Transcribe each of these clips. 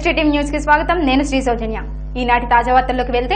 STTV news కి స్వాగతం నేను శ్రీ సౌజన్య ఈనాటి తాజా వార్తల్లోకి వెళ్తే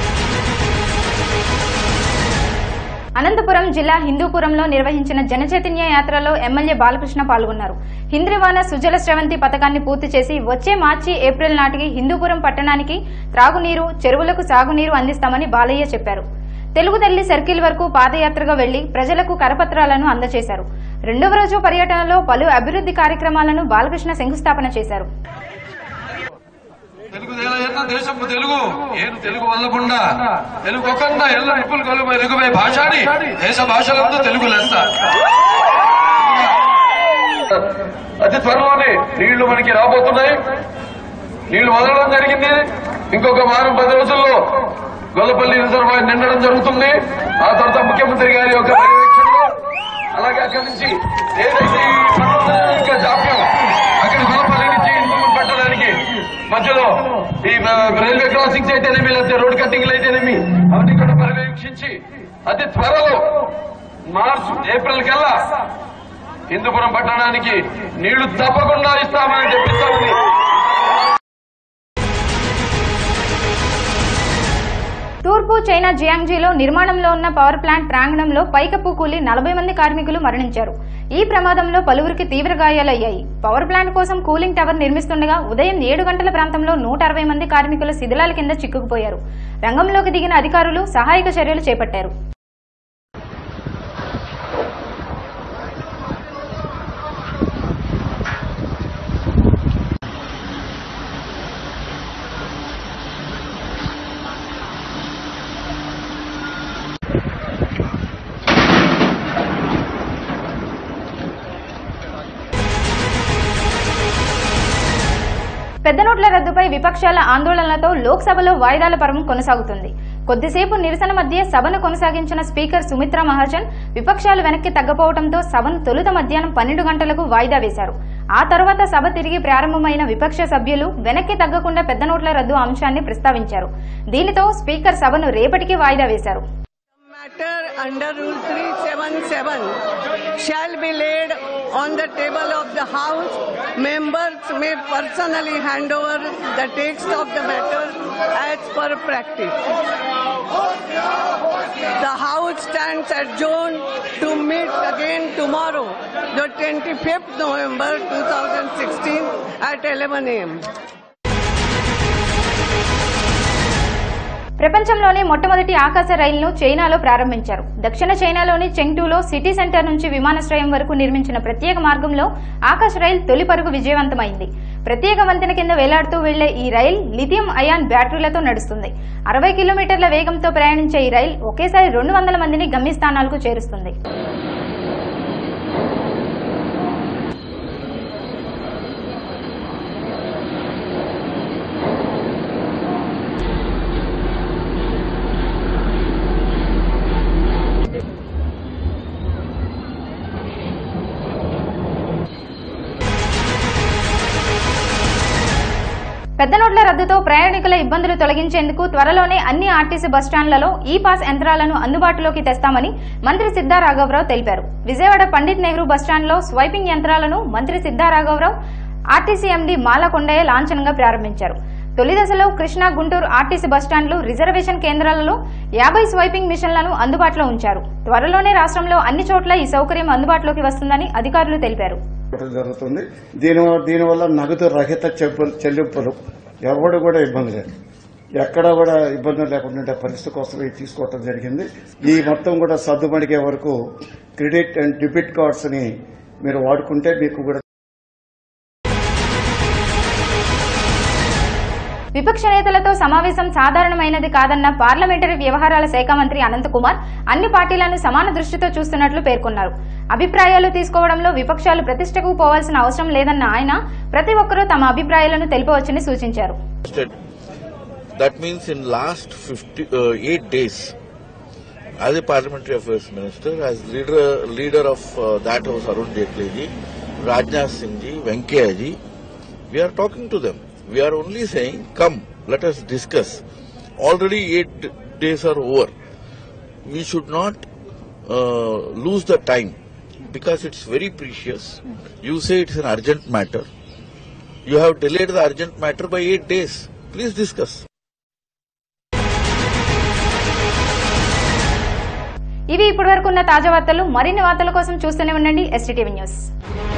అనంతపురం జిల్లా హిందూపురంలో నిర్వహించిన జనచైతన్య యాత్రలో ఎమ్మెల్యే బాలకృష్ణ పాల్గొన్నారు హింద్రివాన సుజల స్రవంతి పథకాన్ని పూర్తి చేసి వచ్చే మార్చి ఏప్రిల్ నాటికి హిందూపురం పట్టణానికి త్రాగునీరు చెరువులకు సాగునీరు అందిస్తామని బాలయ్య చెప్పారు తెలుగు తల్లి సర్కిల్ వరకు పాదయాత్రగా వెళ్లి ప్రజలకు కరపత్రాలను అందజేశారు రెండవ రోజు పర్యటనలో పలు అభివృద్ధి కార్యక్రమాలను బాలకృష్ణ శంకుస్థాపన చేశారు తెలుగు దేలయన్న దేశము తెలుగు ఏను తెలుగు వల్లకుండా తెలుగు ఒకంద ఎల్ల నిప్పులు కలుగు ఎలుగుపై భాషాడి దేశ భాషలందు తెలుగు లెస్స అతి త్వరలోనే నీళ్లు మనకి రాబోతున్నాయి నీళ్లు వదలడం జరిగింది ఇంకొక వారం పది రోజుల్లో గొల్లపల్లి రిజర్వాయర్ నిండడం జరుగుతుంది ఆ తర్వాత ముఖ్యమంత్రి గారి యొక్క పర్యవేక్షణలో అలాగే అక్కడి నుంచి ఏదైతే ఈ పనుల యొక్క జాప్యం అక్కడ గొల్లపల్లి నుంచి ఇందుకు పెట్టడానికి మధ్యలో ఈ ఆ, రైల్వే క్రాసింగ్స్ అయితేనేమి లేకపోతే రోడ్ కట్టింగ్లు అయితేనేమి అవన్నీ కూడా పర్యవేక్షించి అతి త్వరలో మార్చ్ ఏప్రిల్ కల్లా హిందూపురం పట్టణానికి నీళ్లు తప్పకుండా ఇస్తామని చెప్పిస్తా ఉంది తూర్పు చైనా జియాంగ్జీలో నిర్మాణంలో ఉన్న పవర్ ప్లాంట్ ప్రాంగణంలో పైకప్పు కూలి నలభై మంది కార్మికులు మరణించారు ఈ ప్రమాదంలో పలువురికి తీవ్ర గాయాలయ్యాయి పవర్ ప్లాంట్ కోసం కూలింగ్ టవర్ నిర్మిస్తుండగా ఉదయం ఏడు గంటల ప్రాంతంలో నూట అరవై మంది కార్మికులు శిథిలాల కింద చిక్కుకుపోయారు రంగంలోకి దిగిన అధికారులు సహాయక చర్యలు చేపట్టారు పెద్ద నోట్ల రద్దుపై విపక్షాల ఆందోళనలతో లోక్సభలో వాయిదాల పర్వం కొనసాగుతుంది కొద్దిసేపు నిరసన మధ్య సభను కొనసాగించిన స్పీకర్ సుమిత్రా మహాజన్ విపక్షాలు వెనక్కి తగ్గపోవడంతో సభను తొలుత మధ్యాహ్నం పన్నెండు గంటలకు వాయిదా వేశారు ఆ తర్వాత సభ తిరిగి ప్రారంభమైన విపక్ష సభ్యులు వెనక్కి తగ్గకుండా పెద్ద నోట్ల రద్దు అంశాన్ని ప్రస్తావించారు దీనితో స్పీకర్ సభను రేపటికి వాయిదా వేశారు matter under Rule 377 shall be laid on the table of the House. Members may personally hand over the text of the matter as per practice. The House stands adjourned to meet again tomorrow, the 25th November 2016 at 11 a.m. ప్రపంచంలోనే మొట్టమొదటి ఆకాశ రైలును చైనాలో ప్రారంభించారు దక్షిణ చైనాలోని చెంగ్టూలో city centre నుంచి విమానాశ్రయం వరకు నిర్మించిన ప్రత్యేక మార్గంలో ఆకాశ రైలు తొలి పరుగు విజయవంతమైంది ప్రత్యేక వంతెన కింద వేలాడుతూ వెళ్లే ఈ రైలు లిథియం అయాన్ బ్యాటరీలతో నడుస్తుంది అరవై కిలోమీటర్ల వేగంతో ప్రయాణించే ఈ రైలు ఒకేసారి రెండు వందల మందిని గమ్యస్థానాలకు చేరుస్తుంది పెద్ద నోట్ల రద్దుతో ప్రయాణికుల ఇబ్బందులు తొలగించేందుకు త్వరలోనే అన్ని ఆర్టీసీ బస్టాండ్లలో ఈ పాస్ యంత్రాలను అందుబాటులోకి తెస్తామని మంత్రి సిద్ధా రాఘవరావు తెలిపారు విజయవాడ పండిత్ నెహ్రూ బస్టాండ్లో స్వైపింగ్ యంత్రాలను మంత్రి సిద్ధా రాఘవరావు ఆర్టీసీ ఎండీ మాల కొండయ్య లాంఛనంగా ప్రారంభించారు తొలి దశలో కృష్ణా గుంటూరు ఆర్టీసీ బస్టాండ్లు రిజర్వేషన్ కేంద్రాలలో యాభై స్వైపింగ్ మిషన్లను అందుబాటులో ఉంచారు త్వరలోనే రాష్ట్రంలో అన్ని చోట్ల ఈ సౌకర్యం అందుబాటులోకి వస్తుందని అధికారులు తెలిపారు ఇవ్వడం జరుగుతుంది దీని దీనివల్ల నగదు రహిత చెల్లింపు- చెల్లింపులు ఎవడు కూడా ఇబ్బంది లేదు ఎక్కడ కూడా ఇబ్బంది లేకుండా ఉండే పరిస్థితి కోసం ఇది తీసుకోవటం జరిగింది ఈ మొత్తం కూడా సర్దుమణిగే వరకు క్రెడిట్ అండ్ డెబిట్ కార్డ్స్ ని మీరు వాడుకుంటే మీకు కూడా విపక్ష నేతలతో సమావేశం సాధారణమైనది కాదన్న పార్లమెంటరీ వ్యవహారాల శాఖ మంత్రి అనంతకుమార్ అన్ని పార్టీలను సమాన దృష్టితో చూస్తున్నట్లు పేర్కొన్నారు అభిప్రాయాలు తీసుకోవడంలో విపక్షాలు ప్రతిష్టకు పోవాల్సిన అవసరం లేదన్న ఆయన ప్రతి ఒక్కరూ తమ అభిప్రాయాలను తెలుపవచ్చని సూచించారు That means in last 50, uh, eight days, as a parliamentary affairs minister, as leader leader of uh, that house, Arun Jaitley ji, Rajnath Singh ji, Venkaya ji, we are talking to them. We are only saying, come, let us discuss. Already eight days are over. We should not uh, lose the time because it's very precious. You say it's an urgent matter. You have delayed the urgent matter by eight days. Please discuss. ఇవి ఇప్పటివరకు ఉన్న తాజా వార్తలు మరిన్ని వార్తల కోసం చూస్తూనే ఉండండి ఎస్టీటీవీ న్యూస్